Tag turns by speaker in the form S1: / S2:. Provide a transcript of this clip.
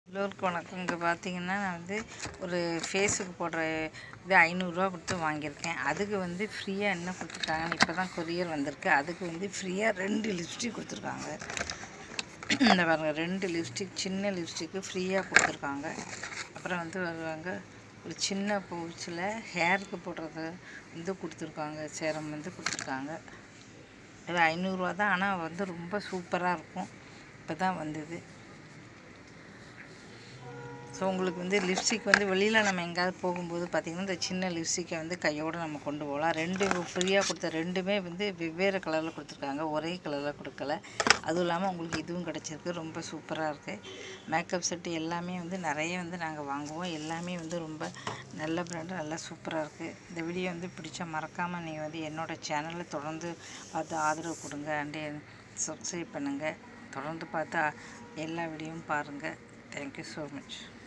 S1: எல்லோருக்கும் வணக்கம் இங்கே பார்த்தீங்கன்னா நான் வந்து ஒரு ஃபேஸுக்கு போடுற இது ஐநூறுரூவா கொடுத்து வாங்கியிருக்கேன் அதுக்கு வந்து ஃப்ரீயாக என்ன கொடுத்துருக்காங்கன்னு இப்போ தான் கொரியர் வந்திருக்கு அதுக்கு வந்து ஃப்ரீயாக ரெண்டு லிப்ஸ்டிக் கொடுத்துருக்காங்க இந்த பாருங்க ரெண்டு லிப்ஸ்டிக் சின்ன லிப்ஸ்டிக்கு ஃப்ரீயாக கொடுத்துருக்காங்க அப்புறம் வந்து வருவாங்க ஒரு சின்ன பவுச்சில் ஹேருக்கு போடுறது வந்து கொடுத்துருக்காங்க சேரம் வந்து கொடுத்துருக்காங்க இது ஐநூறுரூவா தான் ஆனால் வந்து ரொம்ப சூப்பராக இருக்கும் இப்போ தான் வந்தது ஸோ உங்களுக்கு வந்து லிப்ஸ்டிக் வந்து வெளியில் நம்ம எங்கேயாவது போகும்போது பார்த்திங்கன்னா இந்த சின்ன லிப்ஸ்டிக்கை வந்து கையோடு நம்ம கொண்டு போகலாம் ரெண்டு ஃப்ரீயாக கொடுத்த ரெண்டுமே வந்து வெவ்வேறு கலரில் கொடுத்துருக்காங்க ஒரே கலரில் கொடுக்கல அதுவும் இல்லாமல் உங்களுக்கு இதுவும் கிடச்சிருக்கு ரொம்ப சூப்பராக இருக்குது மேக்கப் செட்டு எல்லாமே வந்து நிறைய வந்து நாங்கள் வாங்குவோம் எல்லாமே வந்து ரொம்ப நல்ல பிராண்டு நல்லா சூப்பராக இருக்குது இந்த வீடியோ வந்து பிடிச்சா மறக்காமல் நீங்கள் வந்து என்னோடய சேனலை தொடர்ந்து பார்த்து ஆதரவு கொடுங்க அண்டு சப்ஸ்கிரைப் பண்ணுங்கள் தொடர்ந்து பார்த்தா எல்லா வீடியோவும் பாருங்கள் தேங்க்யூ ஸோ மச்